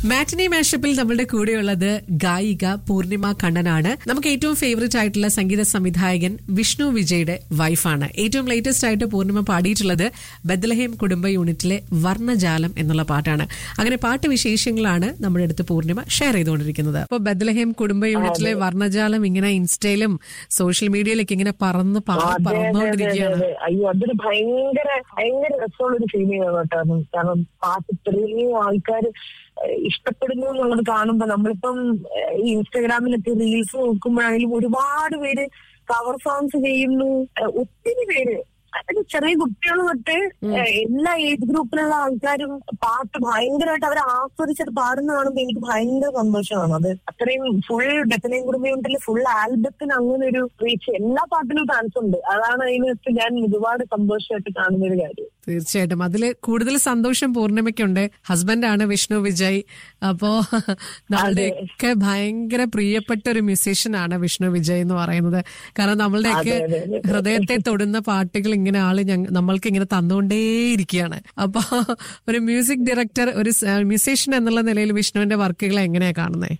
മാറ്റിനി മാഷപ്പിൽ നമ്മളുടെ കൂടെയുള്ളത് ഗായിക പൂർണിമ കണ്ണനാണ് നമുക്ക് ഏറ്റവും ഫേവറേറ്റ് ആയിട്ടുള്ള സംഗീത സംവിധായകൻ വിഷ്ണു വിജയുടെ വൈഫാണ് ഏറ്റവും ലേറ്റസ്റ്റ് ആയിട്ട് പൂർണിമ പാടിയിട്ടുള്ളത് ബദ്ലഹേം കുടുംബ യൂണിറ്റിലെ വർണ്ണജാലം എന്നുള്ള പാട്ടാണ് അങ്ങനെ പാട്ട് വിശേഷങ്ങളാണ് നമ്മുടെ അടുത്ത് പൂർണിമ ഷെയർ ചെയ്തുകൊണ്ടിരിക്കുന്നത് അപ്പോൾ ബദ്ലഹേം കുടുംബ യൂണിറ്റിലെ വർണ്ണജാലം ഇങ്ങനെ ഇൻസ്റ്റയിലും സോഷ്യൽ മീഡിയയിലൊക്കെ ഇങ്ങനെ പറന്ന് പറന്ന് അതെ, അതെ, അതെ, പറന്നുകൊണ്ടിരിക്കുകയാണ് അതെ. അയ്യോ അതൊരു ഭയങ്കര ഭയങ്കര രസമുള്ളൊരു ഫീലിംഗ് ആണ് കേട്ടോ അത്. കാരണം പാട്ട് ഇത്രയും ആൾക്കാർ ഇഷ്ടപ്പെടുന്നു എന്നുള്ളത് കാണുമ്പോ നമ്മളിപ്പം ഏഹ്, ഈ ഇൻസ്റ്റാഗ്രാമിലൊക്കെ റീൽസ് നോക്കുമ്പോഴാണെങ്കിലും ഒരുപാട് പേര് കവർ സോങ്സ് ചെയ്യുന്നു ഏഹ്, ഒത്തിരി പേര് അതായത് ചെറിയ കുട്ടികൾ തൊട്ട് ഏഹ്, എല്ലാ ഏജ് ഗ്രൂപ്പിലുള്ള ആൾക്കാരും പാട്ട് ഭയങ്കരമായിട്ട് അവർ ആസ്വദിച്ചത് പാടുന്ന കാണുമ്പോൾ എനിക്ക് ഭയങ്കര സന്തോഷമാണ് അത് അത്രയും ഫുൾ ഡെത്തനയും കുടുംബത്തിൽ ഫുൾ ആൽബത്തിന് അങ്ങനെ ഒരു റീച്ച് എല്ലാ പാട്ടിനും ചാൻസ് ഉണ്ട് അതാണ് അതിനകത്ത് ഞാൻ ഒരുപാട് സന്തോഷമായിട്ട് കാണുന്ന ഒരു കാര്യം തീർച്ചയായിട്ടും അതില് കൂടുതൽ സന്തോഷം പൂർണിമയ്ക്കുണ്ട് ഹസ്ബൻഡാണ് വിഷ്ണു വിജയ് അപ്പോ നമ്മളുടെയൊക്കെ ഭയങ്കര പ്രിയപ്പെട്ട ഒരു മ്യൂസീഷ്യൻ ആണ് വിഷ്ണു വിജയ് എന്ന് പറയുന്നത് കാരണം നമ്മളുടെയൊക്കെ അതെ, അതെ, അതെ. ഹൃദയത്തെ തൊടുന്ന പാട്ടുകൾ ഇങ്ങനെ ആള് ഞങ്ങ- നമ്മൾക്ക് ഇങ്ങനെ തന്നുകൊണ്ടേയിരിക്കുകയാണ് അപ്പൊ ഒരു മ്യൂസിക് ഡയറക്ടർ ഒരു മ്യൂസീഷ്യൻ എന്നുള്ള നിലയിൽ വിഷ്ണുവിന്റെ വർക്കുകളെ എങ്ങനെയാ കാണുന്നത്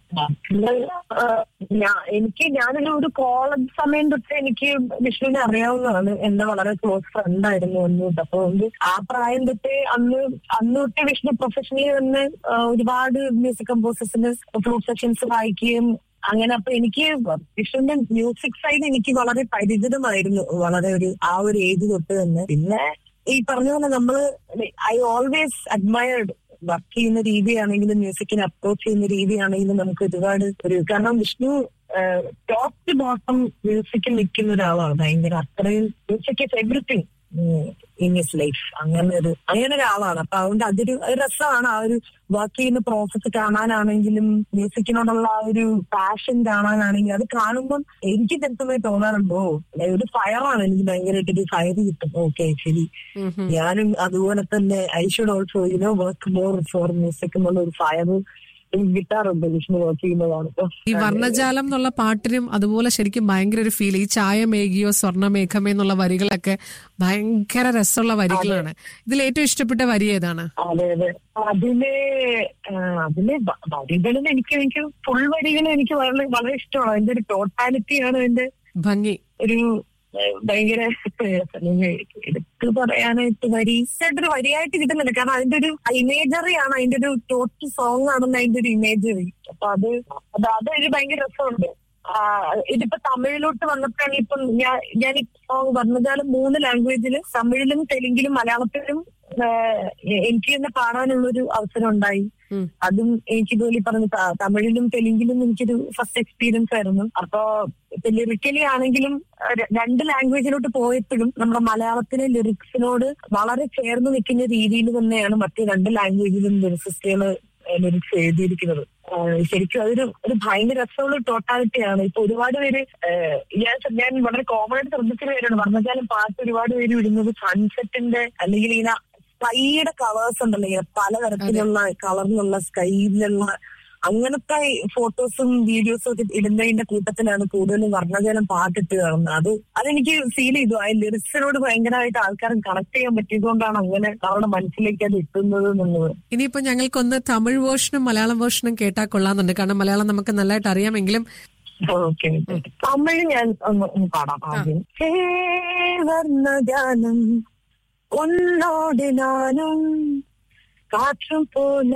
ആ, ഞാ- എനിക്ക് ഞാനൊരു ഒരു കോളേജ് സമയം തൊട്ട് എനിക്ക് വിഷ്ണുവിനെ അറിയാവുന്നതാണ് എന്റെ വളരെ ക്ലോസ് ഫ്രണ്ട് ആയിരുന്നു അന്ന് തൊട്ട് അപ്പൊ അതുകൊണ്ട് ആ പ്രായം തൊട്ട് അന്ന് അന്ന് തൊട്ട് വിഷ്ണു പ്രൊഫഷണലി തന്നെ ആ, ഒരുപാട് മ്യൂസിക് കമ്പോസേഴ്സിന് ഫ്ലൂട്ട് സെക്ഷൻസ് വായിക്കുകയും അങ്ങനെ അപ്പൊ എനിക്ക് വിഷ്ണുവിന്റെ മ്യൂസിക് സൈഡ് എനിക്ക് വളരെ പരിചിതമായിരുന്നു വളരെ ഒരു ആ ഒരു ഏജ് തൊട്ട് തന്നെ പിന്നെ ഈ പറഞ്ഞ പോലെ നമ്മള് ഐ ഓൾവേസ് അഡ്മയർഡ് വർക്ക് ചെയ്യുന്ന രീതിയാണെങ്കിലും മ്യൂസിക്കിനെ അപ്രോച്ച് ചെയ്യുന്ന രീതിയാണെങ്കിലും നമുക്ക് ഒരുപാട് ഒരു കാരണം വിഷ്ണു ടോപ്പ് ടു ബോട്ടം മ്യൂസിക്കിൽ നിൽക്കുന്ന ഒരാളാണ് ഭയങ്കര അത്രയും music is everything in his life അങ്ങനെ ഒരു അങ്ങനെ ഒരാളാണ് അപ്പൊ അതുകൊണ്ട് അതൊരു ഒരു രസമാണ് ആ ഒരു വർക്ക് ചെയ്യുന്ന പ്രോസസ്സ് കാണാനാണെങ്കിലും മ്യൂസിക്കിനോടുള്ള ആ ഒരു പാഷൻ കാണാനാണെങ്കിലും അത് കാണുമ്പം എനിക്ക് വ്യക്തമായി തോന്നാറുണ്ടോ ഒരു ഫയറാണ് എനിക്ക് ഭയങ്കരമായിട്ട് ഒരു ഫയർ കിട്ടും ഓക്കെ ശരി ഞാനും അതുപോലെ തന്നെ I should also you know work more for music എന്നുള്ള ഒരു ഫയർ എനിക്ക് കിട്ടാറുണ്ട് വിഷ്ണു വർക്ക് ചെയ്യുന്നതാണ് ഈ വർണ്ണജാലം എന്നുള്ള പാട്ടിനും അതുപോലെ ശരിക്കും ഭയങ്കര ഒരു ഫീൽ ഈ ചായമേകിയോ സ്വർണ്ണമേഘമേ എന്നുള്ള വരികളൊക്കെ ഭയങ്കര രസമുള്ള വരികളാണ് ഇതിൽ ഏറ്റവും ഇഷ്ടപ്പെട്ട വരി ഏതാണ് അതെ അതെ അതില് ആ, അതില് വ- വരികളിൽ എനിക്ക് എനിക്ക് ഫുൾ വരികൾ എനിക്ക് വളരെ വളരെ ഇഷ്ടമാണ് അതിന്റെ ഒരു ടോട്ടാലിറ്റിയാണ് അതിന്റെ ഭംഗി ഒരു ഏഹ്, ഭയങ്കര എടുത്തു പറയാനായിട്ട് വരിയായിട്ടൊരു വരിയായിട്ട് കിട്ടുന്നില്ല കാരണം അതിന്റെ ഒരു ഇമേജറി ആണ് അതിന്റെ ഒരു ടോട്ടൽ സോങ് ആണെന്ന് അതിന്റെ ഒരു ഇമേജറി അപ്പൊ അത് അത് അത് ഒരു ഭയങ്കര രസമുണ്ട് ആ, ഇതിപ്പോ തമിഴിലോട്ട് വന്നപ്പോഴാണ് ഇപ്പം ഞാൻ ഞാൻ ഈ സോങ് പറഞ്ഞതാലും മൂന്ന് ലാംഗ്വേജില് തമിഴിലും തെലുങ്കിലും മലയാളത്തിലും ഏഹ്, എനിക്ക് തന്നെ പാടാനുള്ളൊരു അവസരം ഉണ്ടായി ഉം. അതും എനിക്ക് ഇതുപോലെ ഈ പറഞ്ഞ ത- തമിഴിലും തെലുങ്കിലും എനിക്കൊരു ഫസ്റ്റ് എക്സ്പീരിയൻസ് ആയിരുന്നു അപ്പോ ഇപ്പൊ ലിറിക്കലി ആണെങ്കിലും ര- രണ്ട് ലാംഗ്വേജിലോട്ട് പോയപ്പോഴും നമ്മുടെ മലയാളത്തിലെ ലിറിക്സിനോട് വളരെ ചേർന്ന് നിൽക്കുന്ന രീതിയിൽ തന്നെയാണ് മറ്റ് രണ്ട് ലാംഗ്വേജിലും ലിറിസിസ്റ്റുകൾ ലിറിക്സ് എഴുതിയിരിക്കുന്നത് ആഹ് ശരിക്കും അതൊരു ഒരു ഭയങ്കര രസമുള്ള ടോട്ടാലിറ്റിയാണ് ഇപ്പൊ ഒരുപാട് പേര് ആഹ് ഞാൻ ഞാൻ വളരെ കോമൺ ആയിട്ട് ശ്രദ്ധിച്ച പേരാണ് പറഞ്ഞാലും പാട്ട് ഒരുപാട് പേര് വിടുന്നത് സൺസെറ്റിന്റെ അല്ലെങ്കിൽ ഇങ്ങനെ സ്കൈയുടെ കളേഴ്സ് ഉണ്ടല്ലോ ഇങ്ങനെ പലതരത്തിലുള്ള കളറിലുള്ള സ്കൈയിലുള്ള അങ്ങനത്തെ ഫോട്ടോസും വീഡിയോസും ഒക്കെ ഇടുന്നതിന്റെ കൂട്ടത്തിലാണ് കൂടുതലും വർണ്ണജലം പാട്ടിട്ട് കാണുന്നത് അത് അതെനിക്ക് ഫീൽ ചെയ്തു ആ ലിറിക്സിനോട് ഭയങ്കരമായിട്ട് ആൾക്കാർ കണക്ട് ചെയ്യാൻ പറ്റിയതുകൊണ്ടാണ് അങ്ങനെ അവരുടെ മനസ്സിലേക്ക് അത് എത്തുന്നത് എന്നുള്ളത് ഇനിയിപ്പോ ഞങ്ങൾക്കൊന്ന് തമിഴ് വേർഷനും മലയാളം വേർഷനും കേട്ടാൽ കൊള്ളാന്നുണ്ട് കാരണം മലയാളം നമുക്ക് നല്ലതായിട്ട് അറിയാമെങ്കിലും ഓക്കെ തമിഴ് ഞാൻ ഒന്ന് ഒന്ന് പാടാം ആദ്യം ഹേ വർണ്ണജാലം ഉന്നോട് നാനും കാറ്റും പോലെ